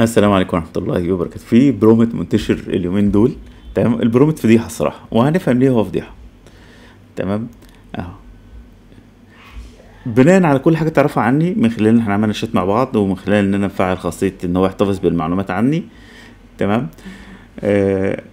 السلام عليكم ورحمة الله وبركاته في برومت منتشر اليومين دول تمام البرومت فضيحة الصراحة وهنفهم ليه هو فضيحة تمام اهو بناء على كل حاجة تعرفها عني من خلال ان احنا عملنا شات مع بعض ومن خلال ان انا مفعل خاصية ان هو يحتفظ بالمعلومات عني تمام آه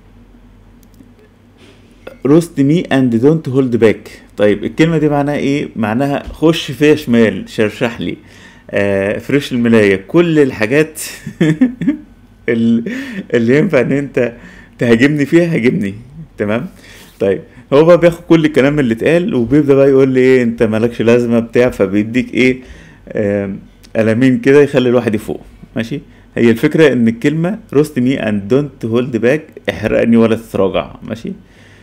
روست مي اند دونت هولد باك طيب الكلمة دي معناها ايه معناها خش فيا شمال شرشح لي آه فريش الملاية كل الحاجات ال- اللي ينفع ان انت تهاجمني فيها هاجمني تمام طيب هو بقى بياخد كل الكلام اللي اتقال وبيبدأ بقى يقول لي ايه انت مالكش لازمة بتاع فبيديك ايه آم، قلمين كده يخلي الواحد يفوق ماشي هي الفكرة ان الكلمة روست مي اند دونت هولد باك احرقني ولا تتراجع ماشي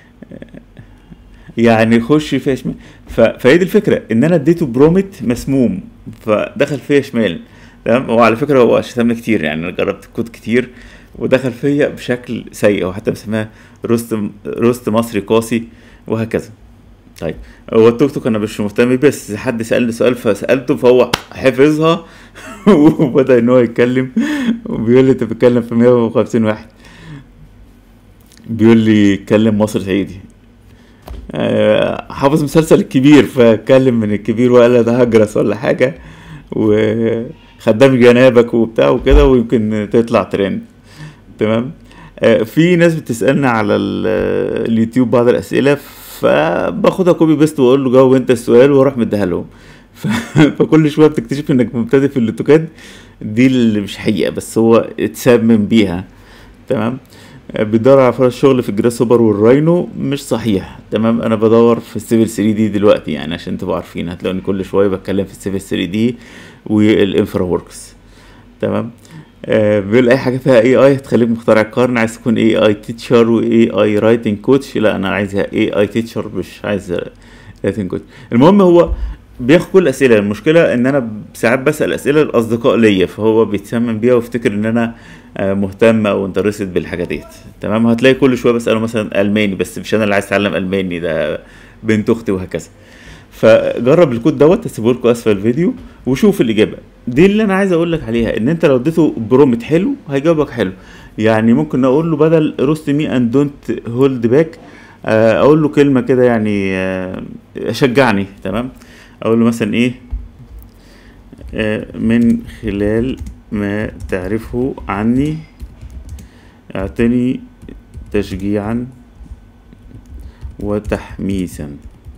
يعني خش فيها شمال ف... فهي دي الفكره ان انا اديته برومت مسموم فدخل فيا شمال تمام وعلى فكره هو شتمني كتير يعني انا جربت كود كتير ودخل فيا بشكل سيء وحتى مسميها روست روست مصري قاسي وهكذا طيب هو التوك توك انا مش مهتم بيه بس حد سالني سؤال فسالته فهو حفظها وبدا ان هو يتكلم وبيقول لي انت بتتكلم في 150 واحد بيقول لي اتكلم مصري صعيدي آه، حافظ مسلسل الكبير فاتكلم من الكبير وقال ده هجرس ولا حاجة وخدام جنابك وبتاع وكده ويمكن تطلع ترند تمام آه، في ناس بتسألنا على ال- اليوتيوب بعض الأسئلة فباخدها كوبي بيست واقول له جاوب انت السؤال واروح مديها لهم ف- فكل شويه بتكتشف انك مبتدئ في الاوتوكاد دي اللي مش حقيقه بس هو اتسمم بيها تمام بيدور على فرص شغل في الجراس هوبر والراينو مش صحيح تمام انا بدور في السيفل 3 دي دلوقتي يعني عشان تبقوا عارفين هتلاقوني كل شويه بتكلم في السيفل 3 دي والانفرا وركس تمام آه بيقول اي حاجه فيها اي اي هتخليك مخترع القرن عايز تكون اي اي تيتشر واي اي رايتنج كوتش لا انا عايزها اي اي تيتشر مش عايز رايتنج كوتش المهم هو بياخد كل الاسئله المشكله ان انا ساعات بسال اسئله الاصدقاء ليا فهو بيتسمم بيها ويفتكر ان انا آه، مهتم او انترستد بالحاجه ديت تمام هتلاقي كل شويه بساله مثلا الماني بس مش انا اللي عايز اتعلم الماني ده بنت اختي وهكذا فجرب الكود دوت هسيبه لكم اسفل الفيديو وشوف الاجابه دي اللي انا عايز اقول لك عليها ان انت لو اديته برومت حلو هيجاوبك حلو يعني ممكن اقول له بدل روست مي اند دونت هولد باك اقول له كلمه كده يعني آه، شجعني تمام اقول له مثلا ايه آه، من خلال ما تعرفه عني اعطني تشجيعا وتحميسا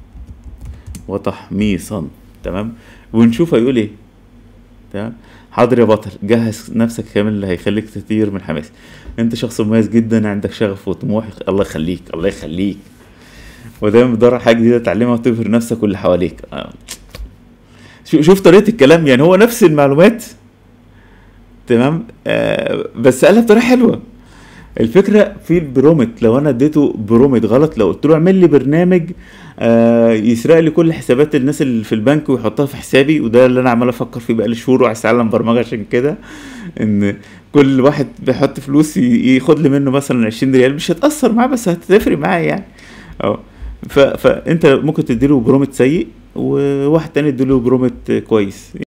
وتحميصا تمام ونشوف هيقول ايه تمام حاضر يا بطل جهز نفسك كامل اللي هيخليك تطير من حماس انت شخص مميز جدا عندك شغف وطموح الله يخليك الله يخليك ودايما بتدور على حاجه جديده تعلمها وتبهر نفسك واللي حواليك آه. شو- شوف طريقه الكلام يعني هو نفس المعلومات تمام آه بس قالها بطريقه حلوه الفكره في البرومت لو انا اديته برومت غلط لو قلت له اعمل لي برنامج آه يسرق لي كل حسابات الناس اللي في البنك ويحطها في حسابي وده اللي انا عمال افكر فيه بقالي شهور وعايز اتعلم برمجه عشان كده ان كل واحد بيحط فلوس ي- ياخد لي منه مثلا 20 ريال مش هتاثر معاه بس هتفرق معايا يعني اه ف... فانت ممكن تديله برومت سيء وواحد تاني يديله برومت كويس